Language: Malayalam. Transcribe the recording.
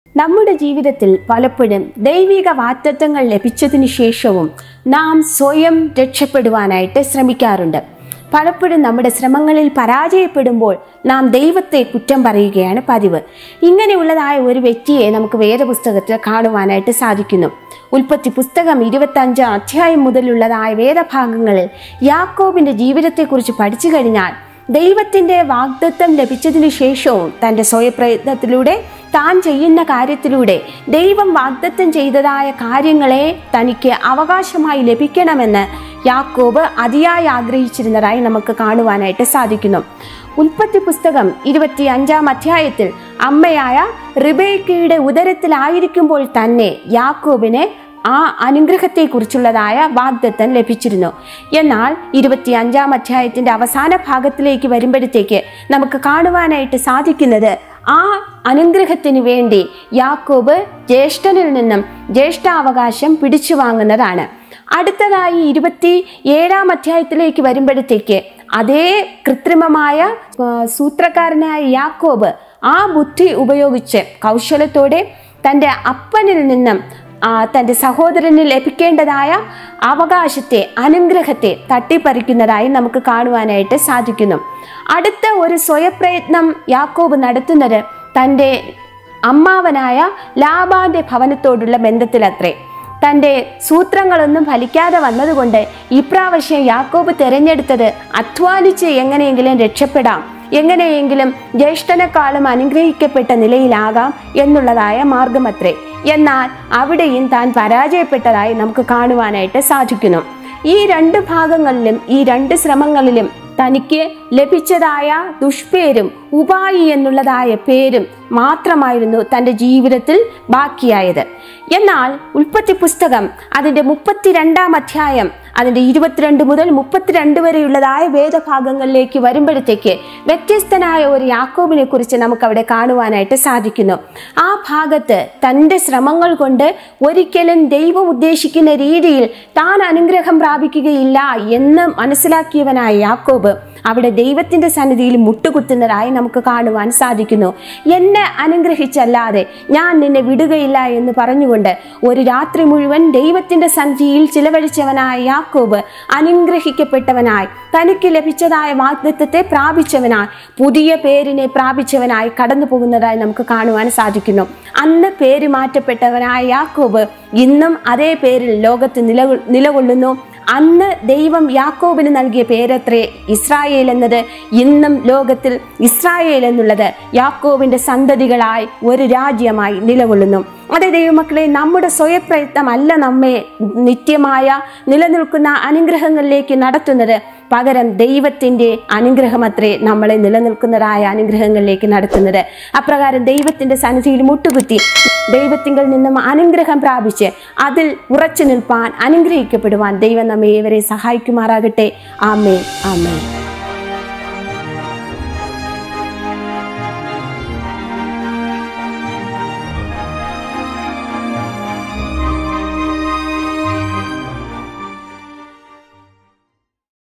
നമ്മുടെ ജീവിതത്തിൽ പലപ്പോഴും ദൈവിക വാറ്റത്വങ്ങൾ ലഭിച്ചതിന് ശേഷവും നാം സ്വയം രക്ഷപ്പെടുവാനായിട്ട് ശ്രമിക്കാറുണ്ട് പലപ്പോഴും നമ്മുടെ ശ്രമങ്ങളിൽ പരാജയപ്പെടുമ്പോൾ നാം ദൈവത്തെ കുറ്റം പറയുകയാണ് പതിവ് ഇങ്ങനെയുള്ളതായ ഒരു വ്യക്തിയെ നമുക്ക് വേദപുസ്തകത്തിൽ കാണുവാനായിട്ട് സാധിക്കുന്നു ഉൽപ്പത്തി പുസ്തകം ഇരുപത്തഞ്ചാം അധ്യായം മുതലുള്ളതായ വേദഭാഗങ്ങളിൽ യാക്കോബിന്റെ ജീവിതത്തെക്കുറിച്ച് പഠിച്ചു കഴിഞ്ഞാൽ ദൈവത്തിന്റെ വാഗ്ദത്വം ലഭിച്ചതിനു ശേഷവും തൻ്റെ സ്വയപ്രയത്നത്തിലൂടെ താൻ ചെയ്യുന്ന കാര്യത്തിലൂടെ ദൈവം വാഗ്ദത്തം ചെയ്തതായ കാര്യങ്ങളെ തനിക്ക് അവകാശമായി ലഭിക്കണമെന്ന് യാക്കോബ് അതിയായി ആഗ്രഹിച്ചിരുന്നതായി നമുക്ക് കാണുവാനായിട്ട് സാധിക്കുന്നു ഉൽപ്പത്തി പുസ്തകം ഇരുപത്തി അഞ്ചാം അധ്യായത്തിൽ അമ്മയായ റിബേക്കയുടെ ഉദരത്തിലായിരിക്കുമ്പോൾ തന്നെ യാക്കോബിനെ ആ അനുഗ്രഹത്തെക്കുറിച്ചുള്ളതായ വാഗ്ദത്തം ലഭിച്ചിരുന്നു എന്നാൽ ഇരുപത്തി അഞ്ചാം അധ്യായത്തിന്റെ അവസാന ഭാഗത്തിലേക്ക് വരുമ്പോഴത്തേക്ക് നമുക്ക് കാണുവാനായിട്ട് സാധിക്കുന്നത് ആ അനുഗ്രഹത്തിന് വേണ്ടി യാക്കോബ് ജ്യേഷ്ഠനിൽ നിന്നും ജ്യേഷ്ഠാവകാശം പിടിച്ചു വാങ്ങുന്നതാണ് അടുത്തതായി ഇരുപത്തി ഏഴാം അധ്യായത്തിലേക്ക് വരുമ്പോഴത്തേക്ക് അതേ കൃത്രിമമായ ആ, സൂത്രക്കാരനായ യാക്കോബ് ആ ബുദ്ധി ഉപയോഗിച്ച് കൗശലത്തോടെ തൻ്റെ അപ്പനിൽ നിന്നും ആ, തൻ്റെ സഹോദരന് ലഭിക്കേണ്ടതായ അവകാശത്തെ അനുഗ്രഹത്തെ തട്ടിപ്പറിക്കുന്നതായി നമുക്ക് കാണുവാനായിട്ട് സാധിക്കുന്നു അടുത്ത ഒരു സ്വയപ്രയത്നം യാക്കോബ് നടത്തുന്നത് തൻ്റെ അമ്മാവനായ ലാബാന്റെ ഭവനത്തോടുള്ള ബന്ധത്തിലത്രേ തൻ്റെ സൂത്രങ്ങളൊന്നും ഫലിക്കാതെ വന്നതുകൊണ്ട് ഇപ്രാവശ്യം യാക്കോബ് തിരഞ്ഞെടുത്തത് അധ്വാനിച്ച് എങ്ങനെയെങ്കിലും രക്ഷപ്പെടാം എങ്ങനെയെങ്കിലും ജ്യേഷ്ഠനെക്കാളും അനുഗ്രഹിക്കപ്പെട്ട നിലയിലാകാം എന്നുള്ളതായ മാർഗമത്രേ എന്നാൽ അവിടെയും താൻ പരാജയപ്പെട്ടതായി നമുക്ക് കാണുവാനായിട്ട് സാധിക്കുന്നു ഈ രണ്ട് ഭാഗങ്ങളിലും ഈ രണ്ട് ശ്രമങ്ങളിലും തനിക്ക് ലഭിച്ചതായ ദുഷ്പേരും ഉപായി എന്നുള്ളതായ പേരും മാത്രമായിരുന്നു തൻ്റെ ജീവിതത്തിൽ ബാക്കിയായത് എന്നാൽ ഉൽപ്പത്തി പുസ്തകം അതിൻ്റെ മുപ്പത്തിരണ്ടാം അധ്യായം അതിൻ്റെ ഇരുപത്തിരണ്ട് മുതൽ മുപ്പത്തിരണ്ട് വരെയുള്ളതായ വേദഭാഗങ്ങളിലേക്ക് വരുമ്പോഴത്തേക്ക് വ്യത്യസ്തനായ ഒരു യാക്കോബിനെ കുറിച്ച് നമുക്ക് അവിടെ കാണുവാനായിട്ട് സാധിക്കുന്നു ആ ഭാഗത്ത് തൻ്റെ ശ്രമങ്ങൾ കൊണ്ട് ഒരിക്കലും ദൈവം ഉദ്ദേശിക്കുന്ന രീതിയിൽ താൻ അനുഗ്രഹം പ്രാപിക്കുകയില്ല എന്ന് മനസ്സിലാക്കിയവനായ യാക്കോബ് അവിടെ ദൈവത്തിന്റെ സന്നിധിയിൽ മുട്ടുകുത്തുന്നതായി നമുക്ക് കാണുവാൻ സാധിക്കുന്നു എന്നെ അനുഗ്രഹിച്ചല്ലാതെ ഞാൻ നിന്നെ വിടുകയില്ല എന്ന് പറഞ്ഞുകൊണ്ട് ഒരു രാത്രി മുഴുവൻ ദൈവത്തിന്റെ സന്നിധിയിൽ ചിലവഴിച്ചവനായ യാക്കോബ് അനുഗ്രഹിക്കപ്പെട്ടവനായി തനിക്ക് ലഭിച്ചതായ വാഗ്ദത്വത്തെ പ്രാപിച്ചവനായി പുതിയ പേരിനെ പ്രാപിച്ചവനായി കടന്നു പോകുന്നതായി നമുക്ക് കാണുവാൻ സാധിക്കുന്നു അന്ന് പേര് മാറ്റപ്പെട്ടവനായ യാക്കോബ് ഇന്നും അതേ പേരിൽ ലോകത്ത് നില നിലകൊള്ളുന്നു അന്ന് ദൈവം യാക്കോബിന് നൽകിയ പേരത്രേ ഇസ്രായേൽ എന്നത് ഇന്നും ലോകത്തിൽ ഇസ്രായേൽ എന്നുള്ളത് യാക്കോബിന്റെ സന്തതികളായി ഒരു രാജ്യമായി നിലകൊള്ളുന്നു അതെ ദൈവമക്കളെ നമ്മുടെ സ്വയപ്രയത്നമല്ല നമ്മെ നിത്യമായ നിലനിൽക്കുന്ന അനുഗ്രഹങ്ങളിലേക്ക് നടത്തുന്നത് പകരം ദൈവത്തിൻ്റെ അനുഗ്രഹമത്രേ നമ്മളെ നിലനിൽക്കുന്നതായ അനുഗ്രഹങ്ങളിലേക്ക് നടത്തുന്നത് അപ്രകാരം ദൈവത്തിൻ്റെ സന്നിധിയിൽ മുട്ടുകുത്തി ദൈവത്തിങ്കിൽ നിന്നും അനുഗ്രഹം പ്രാപിച്ച് അതിൽ ഉറച്ചു നിൽപ്പാൻ അനുഗ്രഹിക്കപ്പെടുവാൻ ദൈവം നമ്മെ ഏവരെ സഹായിക്കുമാറാകട്ടെ ആമേ ആമേ